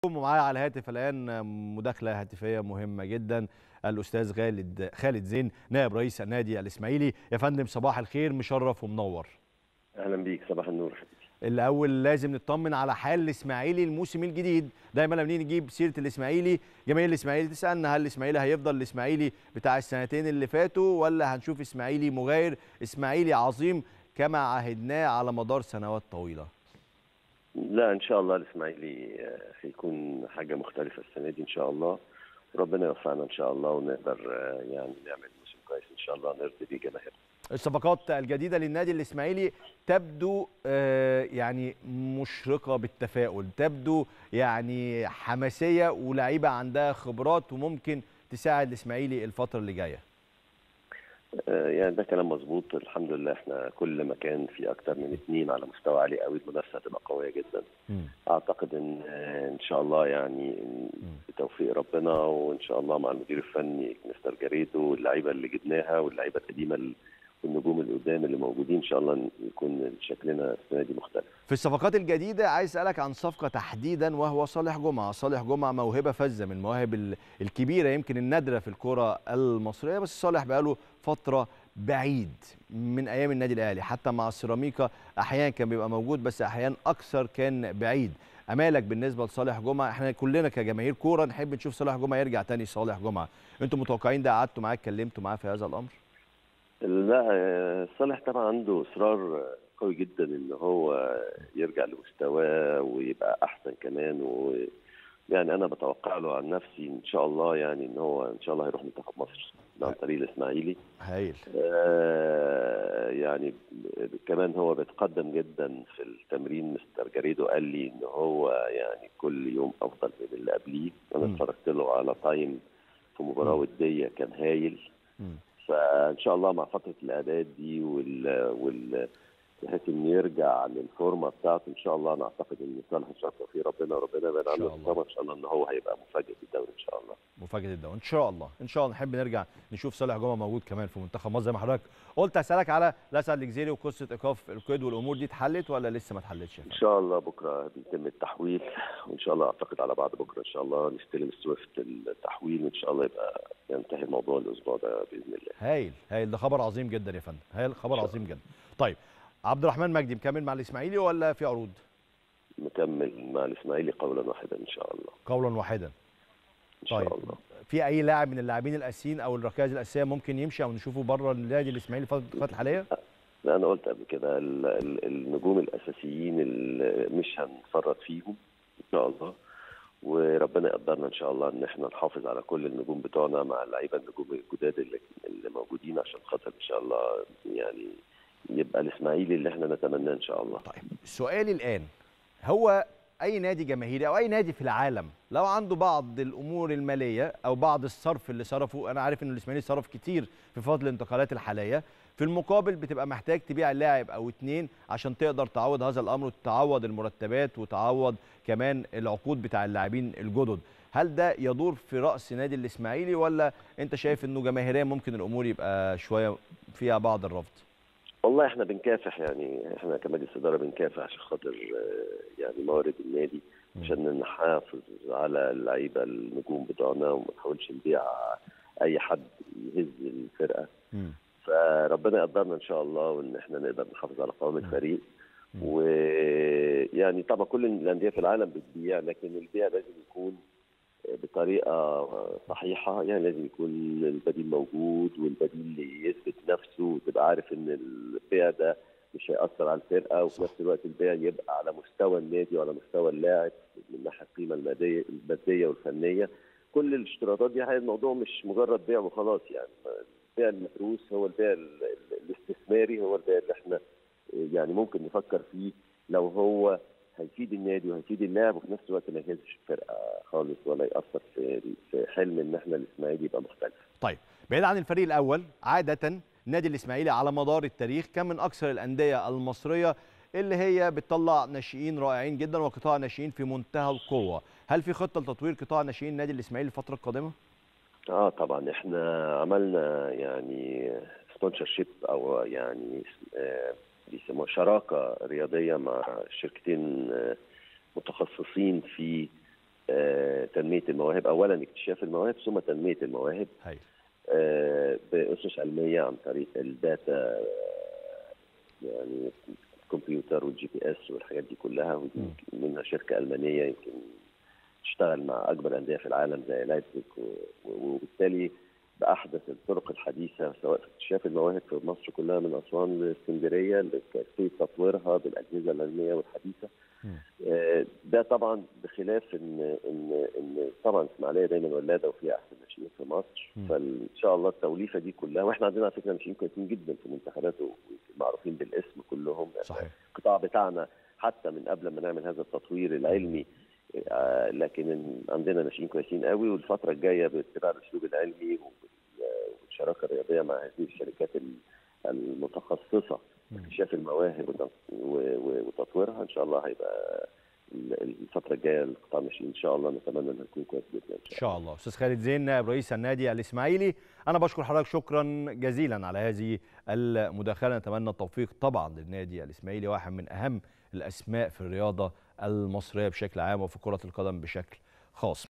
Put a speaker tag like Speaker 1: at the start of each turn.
Speaker 1: ومعايا على الهاتف الان مداخله هاتفيه مهمه جدا الاستاذ خالد خالد زين نائب رئيس النادي الاسماعيلي يا فندم صباح الخير مشرف ومنور
Speaker 2: اهلا بيك صباح النور حبيبي
Speaker 1: الاول لازم نطمن على حال الاسماعيلي الموسم الجديد دايما لما نيجي نجيب سيره الاسماعيلي جماهير الاسماعيلي تسالنا هل الاسماعيلي هيفضل الاسماعيلي بتاع السنتين اللي فاتوا ولا هنشوف اسماعيلي مغاير اسماعيلي عظيم كما عهدناه على مدار سنوات طويله
Speaker 2: لا ان شاء الله الاسماعيلي هيكون حاجه مختلفه السنه دي ان شاء الله ربنا يوفقنا ان شاء الله ونقدر يعني نعمل موسم كويس ان شاء الله نرضي بيه جماهيرنا
Speaker 1: الصفقات الجديده للنادي الاسماعيلي تبدو يعني مشرقه بالتفاؤل تبدو يعني حماسيه ولاعيبه عندها خبرات وممكن تساعد الاسماعيلي الفتره اللي جايه
Speaker 2: يعني ده كلام مظبوط الحمد لله احنا كل ما كان في اكتر من اثنين على مستوى عالي قوي المنافسه هتبقى قويه جدا م. اعتقد ان ان شاء الله يعني بتوفيق ربنا وان شاء الله مع المدير الفني مستر جاريدو واللعيبه اللي جبناها واللعيبه القديمه والنجوم اللي قدام اللي موجودين ان شاء الله يكون شكلنا السنه دي مختلف.
Speaker 1: في الصفقات الجديده عايز اسالك عن صفقه تحديدا وهو صالح جمعه، صالح جمعه موهبه فذه من المواهب الكبيره يمكن النادره في الكره المصريه بس صالح بقاله فتره بعيد من ايام النادي الاهلي حتى مع السيراميكا احيانا كان بيبقى موجود بس احيانا اكثر كان بعيد. امالك بالنسبه لصالح جمعه احنا كلنا كجماهير كوره نحب نشوف صالح جمعه يرجع تاني صالح جمعه، انتم متوقعين ده قعدتوا معاه اتكلمتوا معاه في هذا الامر؟
Speaker 2: لا صالح طبعا عنده اصرار قوي جدا ان هو يرجع لمستواه ويبقى احسن كمان و يعني انا بتوقع له عن نفسي ان شاء الله يعني ان هو ان شاء الله هيروح منتخب مصر عن طريق الاسماعيلي
Speaker 1: هايل
Speaker 2: آه يعني كمان هو بيتقدم جدا في التمرين مستر جاريدو قال لي ان هو يعني كل يوم افضل من اللي قبليه انا اتفرجت له على تايم في مباراه وديه كان هايل م. فان شاء الله مع فتره الاعداد دي وال وال بحيث انه يرجع للفورمه بتاعته ان شاء الله انا اعتقد ان صالح ان شاء الله في ربنا وربنا يبعد عنه الاصابه ان شاء الله ان هو هيبقى مفاجاه الدوري ان شاء الله.
Speaker 1: مفاجاه الدوري ان شاء الله ان شاء الله نحب نرجع نشوف صالح جمعه موجود كمان في منتخب مصر زي ما حضرتك قلت اسالك على لاسع الجزيري وقصه ايقاف القيد والامور دي اتحلت ولا لسه ما اتحلتش؟
Speaker 2: ان شاء الله بكره بيتم التحويل وان شاء الله اعتقد على بعد بكره ان شاء الله نستلم السويفت التحويل وان شاء الله يبقى ينتهي الموضوع الاسبوع ده باذن الله.
Speaker 1: هايل هايل ده خبر عظيم جدا يا فندم هايل خبر عظيم جدا. طيب عبد الرحمن مجدي مكمل مع الاسماعيلي ولا في عروض؟
Speaker 2: مكمل مع الاسماعيلي قولا واحدا ان شاء الله.
Speaker 1: قولا واحدا.
Speaker 2: ان شاء
Speaker 1: طيب.
Speaker 2: الله.
Speaker 1: في اي لاعب من اللاعبين الاساسيين او الركائز الاساسيه ممكن يمشي او نشوفه بره النادي الاسماعيلي الفتره الحاليه؟
Speaker 2: لا انا قلت قبل كده النجوم الاساسيين اللي مش هنفرط فيهم ان شاء الله وربنا يقدرنا ان شاء الله ان احنا نحافظ على كل النجوم بتوعنا مع اللعيبه النجوم الجداد اللي, اللي موجودين عشان خاطر ان شاء الله يعني يبقى الاسماعيلي اللي احنا نتمناه ان شاء الله.
Speaker 1: طيب سؤالي الان هو اي نادي جماهيري او اي نادي في العالم لو عنده بعض الامور الماليه او بعض الصرف اللي صرفه انا عارف ان الاسماعيلي صرف كتير في فضل الانتقالات الحاليه في المقابل بتبقى محتاج تبيع لاعب او اتنين عشان تقدر تعوض هذا الامر وتعوض المرتبات وتعوض كمان العقود بتاع اللاعبين الجدد هل ده يدور في راس نادي الاسماعيلي ولا انت شايف انه جماهيريا ممكن الامور يبقى شويه فيها بعض الرفض
Speaker 2: والله احنا بنكافح يعني احنا كمجلس اداره بنكافح عشان خاطر يعني موارد النادي عشان نحافظ على اللعيبه النجوم بتوعنا وما نحاولش نبيع اي حد يهز الفرقه م. فربنا يقدرنا ان شاء الله وان احنا نقدر نحافظ على قوام الفريق ويعني طبعا كل الانديه في العالم بتبيع لكن البيع لازم يكون بطريقه صحيحه يعني لازم يكون البديل موجود والبديل اللي يثبت نفسه وتبقى عارف ان البيع ده مش هيأثر على الفرقه وفي نفس الوقت البيع يبقى على مستوى النادي وعلى مستوى اللاعب من ناحيه القيمه الماديه الماديه والفنيه كل الاشتراطات دي الموضوع مش مجرد بيع وخلاص يعني البيع المدروس هو البيع الاستثماري هو البيع اللي احنا يعني ممكن نفكر فيه لو هو هيفيد النادي وهيفيد اللاعب وفي نفس الوقت ما يهزش الفرقه خالص ولا ياثر في في حلم ان احنا الاسماعيلي يبقى مختلف.
Speaker 1: طيب بعيد عن الفريق الاول عاده نادي الاسماعيلي على مدار التاريخ كان من اكثر الانديه المصريه اللي هي بتطلع ناشئين رائعين جدا وقطاع ناشئين في منتهى القوه، هل في خطه لتطوير قطاع ناشئين النادي الاسماعيلي الفتره القادمه؟
Speaker 2: اه طبعا احنا عملنا يعني سبونسر شيب او يعني آه بيسموها شراكه رياضيه مع شركتين متخصصين في تنميه المواهب اولا اكتشاف المواهب ثم تنميه المواهب
Speaker 1: هاي
Speaker 2: آه، باسس علميه عن طريق الداتا آه، يعني الكمبيوتر والجي بي اس والحاجات دي كلها ودي
Speaker 1: مم.
Speaker 2: يمكن منها شركه المانيه يمكن تشتغل مع اكبر الانديه في العالم زي لايبزيج و- و- وبالتالي باحدث الطرق الحديثه سواء في اكتشاف المواهب في مصر كلها من اسوان لاسكندريه لكيفيه تطويرها بالاجهزه العلميه والحديثه
Speaker 1: مم.
Speaker 2: آه، ده طبعا بخلاف ان ان ان طبعا اسماعيليه دايما ولاده وفيها احسن ناشئين في مصر
Speaker 1: مم.
Speaker 2: فان شاء الله التوليفه دي كلها واحنا عندنا على فكره ناشئين كويسين جدا في المنتخبات ومعروفين بالاسم كلهم
Speaker 1: صحيح
Speaker 2: القطاع بتاعنا حتى من قبل ما نعمل هذا التطوير العلمي آه، لكن إن عندنا ناشئين كويسين قوي والفتره الجايه باتباع الاسلوب العلمي وبال- والشراكه الرياضيه مع هذه الشركات ال- المتخصصه
Speaker 1: مم.
Speaker 2: في اكتشاف المواهب وت- و- و- وتطويرها ان شاء الله هيبقى ال- الفتره الجايه القطاع الناشئين ان شاء الله نتمنى انه يكون كويس جدا
Speaker 1: ان شاء الله استاذ خالد زين نائب رئيس النادي الاسماعيلي انا بشكر حضرتك شكرا جزيلا على هذه المداخله نتمنى التوفيق طبعا للنادي الاسماعيلي واحد من اهم الاسماء في الرياضه المصريه بشكل عام وفي كره القدم بشكل خاص